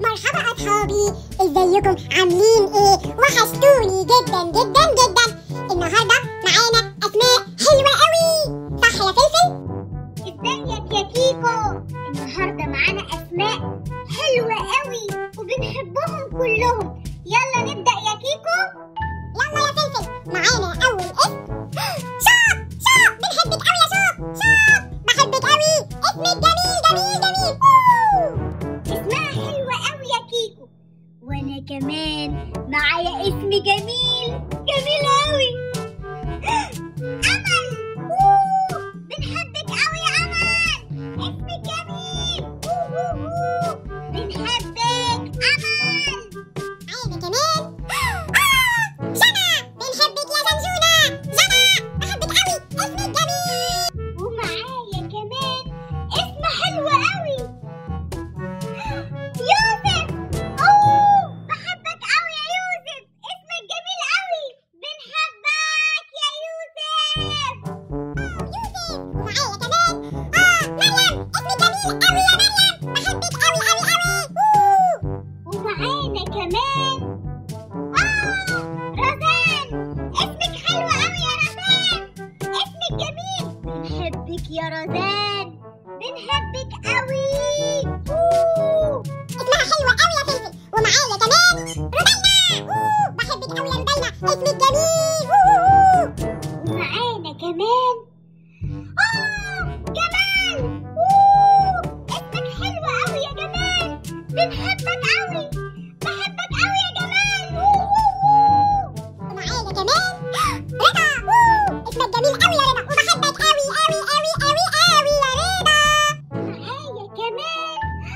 مرحبا اصحابي ازيكم عاملين ايه وحشتوني جدا جدا جدا النهارده معانا اسماء حلوه قوي صح يا فلفل ازيك يا كيكو النهارده معانا اسماء حلوه قوي وبنحبهم كلهم يلا نبدا يا كيكو يلا يا فلفل معانا اول اسم شوق شوق بنحبك قوي يا شوق شوق بحبك قوي اسمك جميل جميل جميل أوه. اسمها حلوه قوي يا كيكو وانا كمان معايا اسم جميل جميل قوي امل أوه، بنحبك قوي يا امل اسمك جميل أوه، أوه، أوه. بنحبك امل معانا كمان آه، جنى بنحبك يا زنزونة جنى بحبك قوي اسمك جميل ومعايا كمان اسم حلو قوي يوسف اوه بحبك قوي يا يوسف اسمك جميل قوي بنحبك يا يوسف يوسف ومعايا كمان اه مريم اسمك جميل قوي يا مريم بحبك قوي قوي قوي أوه. ومعانا كمان اه رزان اسمك حلو قوي يا رزان اسمك جميل بنحبك يا رزان بنحبك قوي اوه اسمها حلوة قوي يا فلفل ومعايا كمان ربينا أوه، بحبك قوي يا ربينا اسمك جميل أوه. ومعانا كمان آه جمال أوه اسمك حلو قوي يا جمال بنحبك قوي بحبك قوي يا جمال أوه أوه ومعانا كمان رضا أوه، اسمك جميل قوي يا رضا وبحبك قوي قوي قوي قوي قوي يا رضا أوه معايا كمان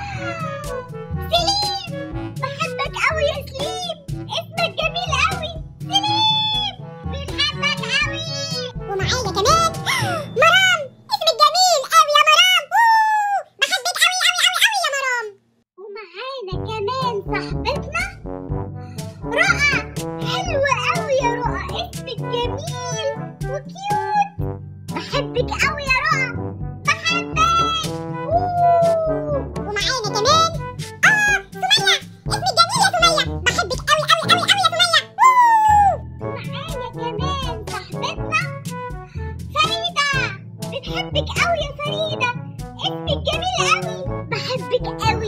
سليم بحبك قوي يا سليم اسمك جميل قوي سليم بنحبك قوي ومعايا كمان مرام اسمك جميل قوي يا مرام أوه، بحبك قوي قوي قوي قوي يا مرام ومعانا كمان صاحبتنا رؤى حلوة قوي يا رؤى اسمك جميل وكيوت بحبك قوي يا رؤى بحبك أوه. ومعانا كمان اه سمية اسمك جميل يا سمية بحبك قوي قوي قوي قوي يا سمية أوه. ومعانا كمان صاحبتنا فريدة بنحبك قوي يا فريدة اسمك جميل قوي بحبك قوي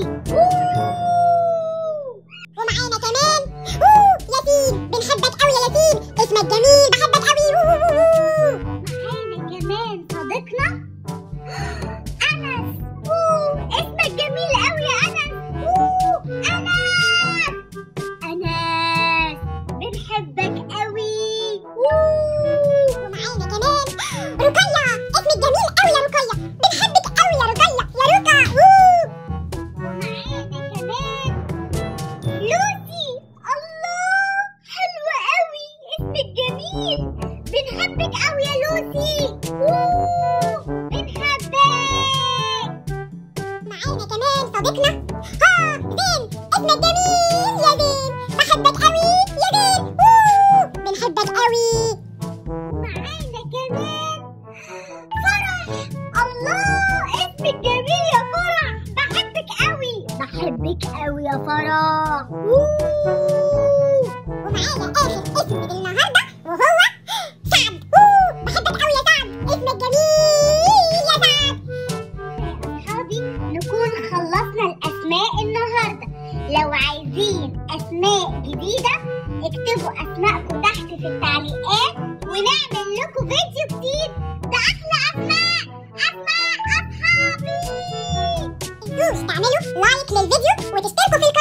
أوه. ومعانا كمان أوه، ياسين بنحبك قوي يا ياسين اسمك جميل بحبك قوي أوه. معانا كمان صديقنا أنس أوه اسمك جميل قوي يا أنس أوه أنس أنس بنحبك قوي أوه ومعانا كمان رقية اسمك جميل قوي يا رقية بنحبك قوي يا رقية يا رقى أوه. ومعانا كمان لوسي الله حلوة قوي اسمك جميل بنحبك قوي يا لوسي أوه بنحبك معانا كمان صديقنا ها زين اسمك جميل يا زين بحبك قوي يا زين أوه. بنحبك قوي معانا كمان فرح الله اسمك جميل يا فرح بحبك قوي بحبك قوي يا فرح أوه. ومعايا آخر اسم النهاردة وهو سعد أوه. بحبك قوي يا سعد اسمك جميل يا سعد يا أصحابي نكون خلصنا الأسماء النهاردة لو عايزين أسماء جديدة اكتبوا أسماءكم تحت في التعليقات ونعمل لكم فيديو جديد ده أحلى أسماء أسماء أصحابي متنسوش تعملوا لايك للفيديو وتشتركوا في القناة